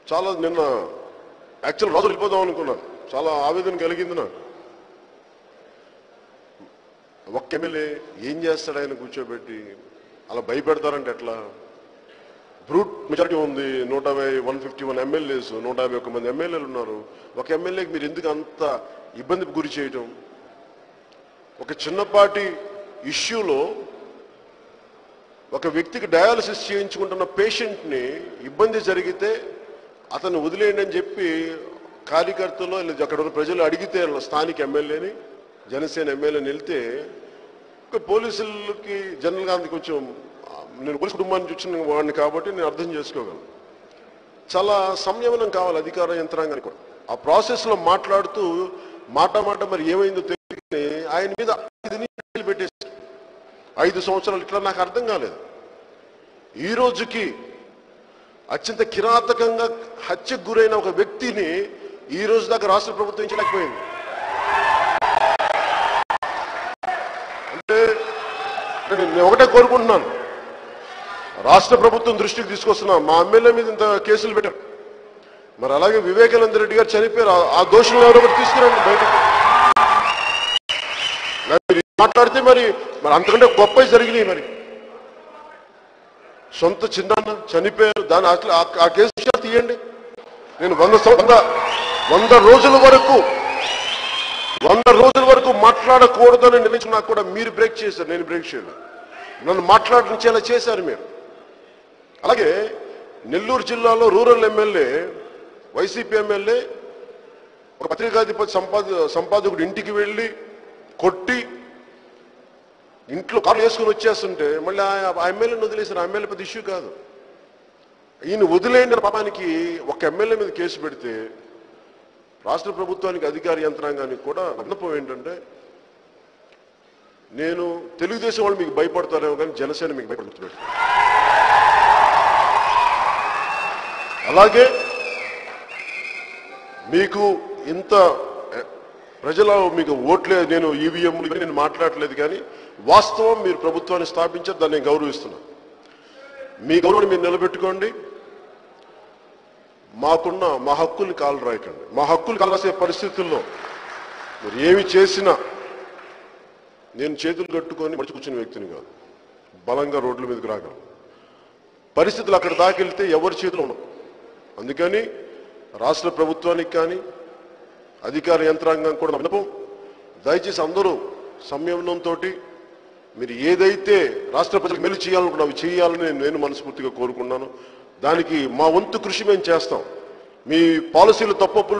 చాలా నిన్న యాక్చువల్ రోజు వెళ్ళిపోదాం అనుకున్నాను చాలా ఆవేదన కలిగింది నాకు ఒక్క ఎమ్మెల్యే ఏం చేస్తాడు ఆయన కూర్చోబెట్టి అలా భయపెడతారంటే ఎట్లా బ్రూట్ మెజారిటీ ఉంది నూట యాభై వన్ ఫిఫ్టీ వన్ ఎమ్మెల్యేస్ నూట యాభై ఒక్క మంది ఎమ్మెల్యేలు ఉన్నారు ఒక ఎమ్మెల్యేకి మీరు ఎందుకు అంత ఇబ్బందికి గురి చేయటం ఒక చిన్నపాటి ఇష్యూలో ఒక వ్యక్తికి డయాలసిస్ చేయించుకుంటున్న పేషెంట్ని ఇబ్బంది జరిగితే అతను వదిలేయండి అని చెప్పి కార్యకర్తలు లేదా అక్కడ ఉన్న ప్రజలు అడిగితే వాళ్ళ స్థానిక ఎమ్మెల్యేని జనసేన ఎమ్మెల్యేని వెళ్తే ఒక పోలీసులకి జనరల్గా అందుకు కొంచెం ఆ, నేను పోలీస్ కుటుంబాన్ని వచ్చిన వాడిని కాబట్టి నేను అర్థం చేసుకోగలను చాలా సంయమనం కావాలి అధికార యంత్రాంగానికి కూడా ఆ ప్రాసెస్లో మాట్లాడుతూ మాట మాట మరి ఏమైందో తెలియని ఆయన మీద ఐదు నిమిషాలు పెట్టేసి ఐదు సంవత్సరాలు ఇట్లా నాకు అర్థం కాలేదు ఈ రోజుకి అత్యంత కిరాతకంగా హత్యకు గురైన ఒక వ్యక్తిని ఈ రోజు దాకా రాష్ట్ర ప్రభుత్వం ఇచ్చలేకపోయింది అంటే అంటే నేను ఒకటే కోరుకుంటున్నాను రాష్ట్ర ప్రభుత్వం దృష్టికి తీసుకొస్తున్నా మా ఎమ్మెల్యే మీద ఇంత కేసులు పెట్టారు మరి అలాగే వివేకానంద రెడ్డి గారు చనిపోయారు ఆ- ఆ దోషులను ఎవరో ఒకటి తీసుకురండి బయటకు మరి మాట్లాడితే మరి మరి అంతకంటే గొప్ప జరిగినాయి మరి సొంత చిన్నాన్న చనిపోయారు దాని అసలు ఆ- ఆ కేసు విషయాలు తీయండి నేను వంద సం- వంద వంద రోజుల వరకు వంద రోజుల వరకు మాట్లాడకూడదని నిర్ణయించిన నాకు కూడా మీరు బ్రేక్ చేశారు నేను బ్రేక్ చేయలేదు నన్ను మాట్లాడించేలా చేశారు మీరు అలాగే నెల్లూరు జిల్లాలో రూరల్ ఎమ్మెల్యే వైసీపీ ఎమ్మెల్యే ఒక పత్రికాధిపతి సంపాద సంపాదకుడు ఇంటికి వెళ్ళి కొట్టి ఇంట్లో కారు వేసుకుని వచ్చేస్తుంటే మళ్ళీ ఆ- ఆ ఎమ్మెల్యేని వదిలేసారు ఆ ఎమ్మెల్యే పెద్ద ఇష్యూ కాదు ఈయన వదిలేండి పాపానికి ఒక ఎమ్మెల్యే మీద కేసు పెడితే రాష్ట్ర ప్రభుత్వానికి అధికార యంత్రాంగానికి కూడా విన్నపం ఏంటంటే నేను తెలుగుదేశం వాళ్ళు మీకు భయపడతారేమో కానీ జనసేన మీకు భయపడుతుంది అలాగే మీకు ఇంత ఎ, ప్రజల మీకు ఓట్లే నేను ఈవీఎం నేను మాట్లాడలేదు కానీ వాస్తవం మీరు ప్రభుత్వాన్ని స్థాపించారు దాన్ని నేను గౌరవిస్తున్నాను మీ గౌరవం మీరు నిలబెట్టుకోండి మాకున్న మా హక్కుల్ని కాలు రాయకండి మా హక్కులు కాలు రాసే పరిస్థితుల్లో మీరు ఏమి చేసినా నేను చేతులు కట్టుకొని మడిచి కూర్చున్న వ్యక్తిని కాదు బలంగా రోడ్ల మీదకి రాగలను పరిస్థితులు అక్కడ దాకెళ్తే ఎవరి చేతిలో ఉండవు అందుకని రాష్ట్ర ప్రభుత్వానికి కానీ అధికార యంత్రాంగం కూడా నా విన్నపం దయచేసి అందరూ సంయమనంతో మీరు ఏదైతే రాష్ట్ర ప్రజలకు మెలు చేయాలనుకున్నా అవి చేయాలని నేను మనస్ఫూర్తిగా కోరుకున్నాను దానికి మా వంతు కృషి మేము చేస్తాం మీ పాలసీలు తప్పప్పులు